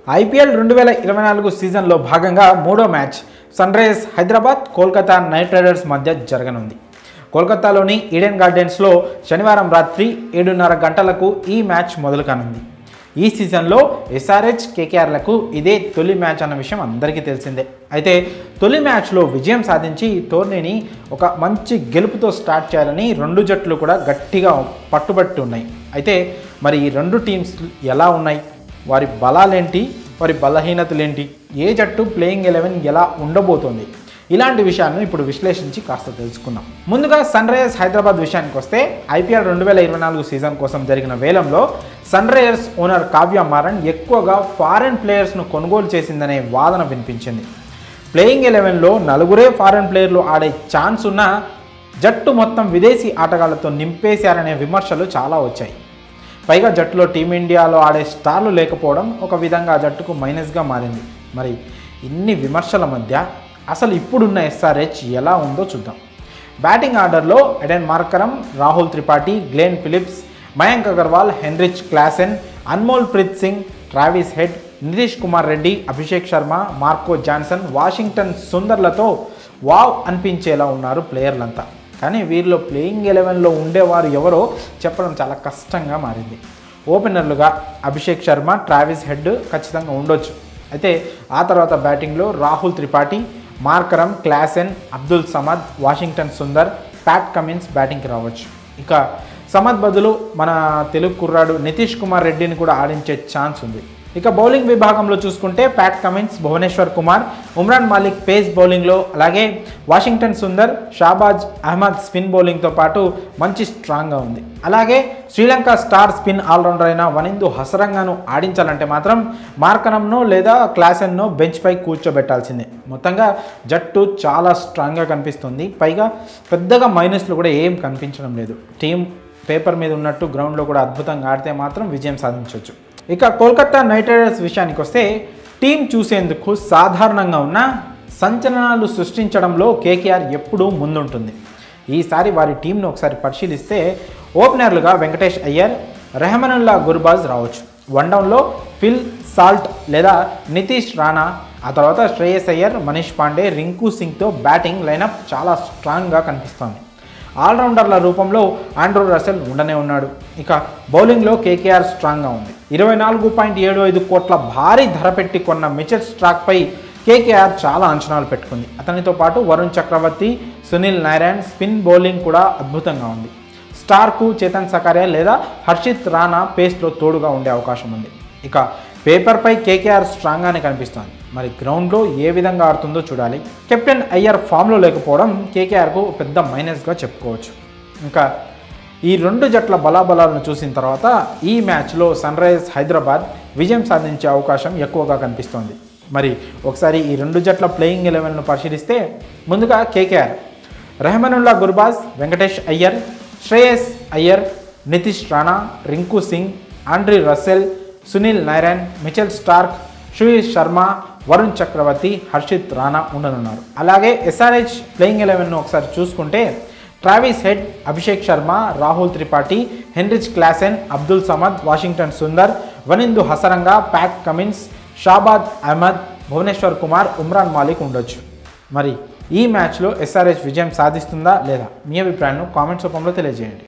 IPL రెండు వేల ఇరవై నాలుగు సీజన్లో భాగంగా మూడో match Sunrisers Hyderabad Kolkata Knight Riders మధ్య జరగనుంది కోల్కతాలోని ఈడెన్ గార్డెన్స్లో శనివారం రాత్రి ఏడున్నర గంటలకు ఈ మ్యాచ్ మొదలు కానుంది ఈ సీజన్లో ఎస్ఆర్హెచ్ కేకేఆర్లకు ఇదే తొలి మ్యాచ్ అన్న విషయం అందరికీ తెలిసిందే అయితే తొలి మ్యాచ్లో విజయం సాధించి టోర్నీని ఒక మంచి గెలుపుతో స్టార్ట్ చేయాలని రెండు జట్లు కూడా గట్టిగా పట్టుబట్టి ఉన్నాయి అయితే మరి ఈ రెండు టీమ్స్ ఎలా ఉన్నాయి వారి బలాలేంటి వారి బలహీనతలేంటి ఏ జట్టు ప్లేయింగ్ ఎలెవెన్ ఎలా ఉండబోతోంది ఇలాంటి విషయాలను ఇప్పుడు విశ్లేషించి కాస్త తెలుసుకుందాం ముందుగా సన్ రైజర్స్ హైదరాబాద్ విషయానికి వస్తే ఐపీఎల్ రెండు వేల ఇరవై నాలుగు సీజన్ కోసం జరిగిన వేలంలో Sunrisers owner Kavya Maran ఎక్కువగా ఫారెన్ ప్లేయర్స్ను కొనుగోలు చేసిందనే వాదన వినిపించింది ప్లేయింగ్ ఎలెవెన్లో నలుగురే ఫారెన్ ప్లేయర్లు ఆడే ఛాన్స్ ఉన్నా జట్టు మొత్తం విదేశీ ఆటగాళ్లతో నింపేశారనే విమర్శలు చాలా వచ్చాయి పైగా జట్టులో టీమిండియాలో ఆడే స్టార్లు లేకపోవడం ఒక విధంగా ఆ జట్టుకు మైనస్గా మారింది మరి ఇన్ని విమర్శల మధ్య అసలు ఇప్పుడున్న ఎస్ఆర్హెచ్ ఎలా ఉందో చూద్దాం బ్యాటింగ్ ఆర్డర్లో Aiden Markram Rahul Tripathi Glenn Phillips Mayank Agarwal Heinrich Klaasen Anmolpreet Singh Travis Head Nitish Kumar Reddy Abhishek Sharma Marco Jansen Washington సుందర్లతో వావ్ అనిపించేలా ఉన్నారు ప్లేయర్లంతా కానీ వీరిలో ప్లేయింగ్ ఎలెవెన్లో ఉండేవారు ఎవరో చెప్పడం చాలా కష్టంగా మారింది ఓపెనర్లుగా అభిషేక్ శర్మ ట్రావిస్ హెడ్ ఖచ్చితంగా ఉండొచ్చు అయితే ఆ తర్వాత బ్యాటింగ్లో Rahul Tripathi Markram Klaasen Abdul Samad Washington Sundar Pat Cummins బ్యాటింగ్కి రావచ్చు ఇక సమద్ బదులు మన తెలుగు కుర్రాడు నితీష్ కుమార్ రెడ్డిని కూడా ఆడించే ఛాన్స్ ఉంది ఇక బౌలింగ్ విభాగంలో చూసుకుంటే Pat Cummins Bhuvneshwar Kumar Umran Malik pace బౌలింగ్లో అలాగే వాషింగ్టన్ సుందర్ షాబాజ్ అహ్మద్ స్పిన్ బౌలింగ్తో పాటు మంచి స్ట్రాంగ్గా ఉంది అలాగే శ్రీలంక స్టార్ స్పిన్ ఆల్రౌండర్ అయిన వనిందు హసరంగాను ఆడించాలంటే మాత్రం మార్కనంను లేదా క్లాసెన్ను బెంచ్పై కూర్చోబెట్టాల్సిందే మొత్తంగా జట్టు చాలా స్ట్రాంగ్గా కనిపిస్తుంది పైగా పెద్దగా మైనస్లు కూడా ఏం కనిపించడం లేదు టీం పేపర్ మీద ఉన్నట్టు గ్రౌండ్లో కూడా అద్భుతంగా ఆడితే మాత్రం విజయం సాధించవచ్చు ఇక కోల్కతా నైట్ రైడర్స్ విషయానికి వస్తే టీం చూసేందుకు సాధారణంగా ఉన్న సంచలనాలు సృష్టించడంలో కేకేఆర్ ఎప్పుడూ ముందుంటుంది ఈసారి వారి టీంను ఒకసారి పరిశీలిస్తే ఓపెనర్లుగా వెంకటేష్ అయ్యర్ రెహమనుల్లా గుర్బాజ్ రావచ్చు వన్డౌన్లో ఫిల్ సాల్ట్ లేదా నితీష్ రాణా ఆ తర్వాత శ్రేయస్ అయ్యర్ మనీష్ పాండే రింకు సింగ్తో బ్యాటింగ్ లైనప్ చాలా స్ట్రాంగ్గా కనిపిస్తోంది ఆల్రౌండర్ల రూపంలో ఆండ్రూ రసెల్ ఉండనే ఉన్నాడు ఇక బౌలింగ్లో కేకేఆర్ స్ట్రాంగ్గా ఉంది ఇరవై నాలుగు పాయింట్ ఏడు ఐదు కోట్ల భారీ ధర పెట్టి కొన్న మిచెల్ స్ట్రాక్పై కేకేఆర్ చాలా అంచనాలు పెట్టుకుంది అతనితో పాటు Varun Chakravarthy Sunil Narine spin bowling కూడా అద్భుతంగా ఉంది స్టార్కు చేతన్ సకారియా లేదా హర్షిత్ రాణా పేస్లో తోడుగా ఉండే అవకాశం ఉంది ఇక పేపర్పై కేకేఆర్ స్ట్రాంగ్గానే కనిపిస్తోంది మరి గ్రౌండ్లో ఏ విధంగా ఆడుతుందో చూడాలి కెప్టెన్ అయ్యర్ ఫామ్లో లేకపోవడం కేకేఆర్కు పెద్ద మైనస్గా చెప్పుకోవచ్చు ఇంకా ఈ రెండు జట్ల బలాబలాలను చూసిన తర్వాత ఈ మ్యాచ్లో సన్ రైజర్స్ హైదరాబాద్ విజయం సాధించే అవకాశం ఎక్కువగా కనిపిస్తోంది మరి ఒకసారి ఈ రెండు జట్ల ప్లేయింగ్ ఎలెవెన్ను పరిశీలిస్తే ముందుగా KKR Rahmanullah Gurbaz Venkatesh Iyer Shreyas Iyer Nitish Rana Rinku Singh Andre Russell Sunil Narine Mitchell Starc Suyash Sharma Varun Chakravarthy Harshit Rana ఉండనున్నారు అలాగే ఎస్ఆర్హెచ్ ప్లేయింగ్ ఎలెవెన్ను ఒకసారి చూసుకుంటే Travis Head Abhishek Sharma Rahul Tripathi Heinrich Klaasen Abdul Samad Washington Sundar Wanindu Hasaranga Pat Cummins Shahbaz Ahmed Bhuvneshwar Kumar Umran Malik ఉండొచ్చు మరి ఈ మ్యాచ్లో ఎస్ఆర్హెచ్ విజయం సాధిస్తుందా లేదా మీ అభిప్రాయాలను కామెంట్స్ రూపంలో తెలియజేయండి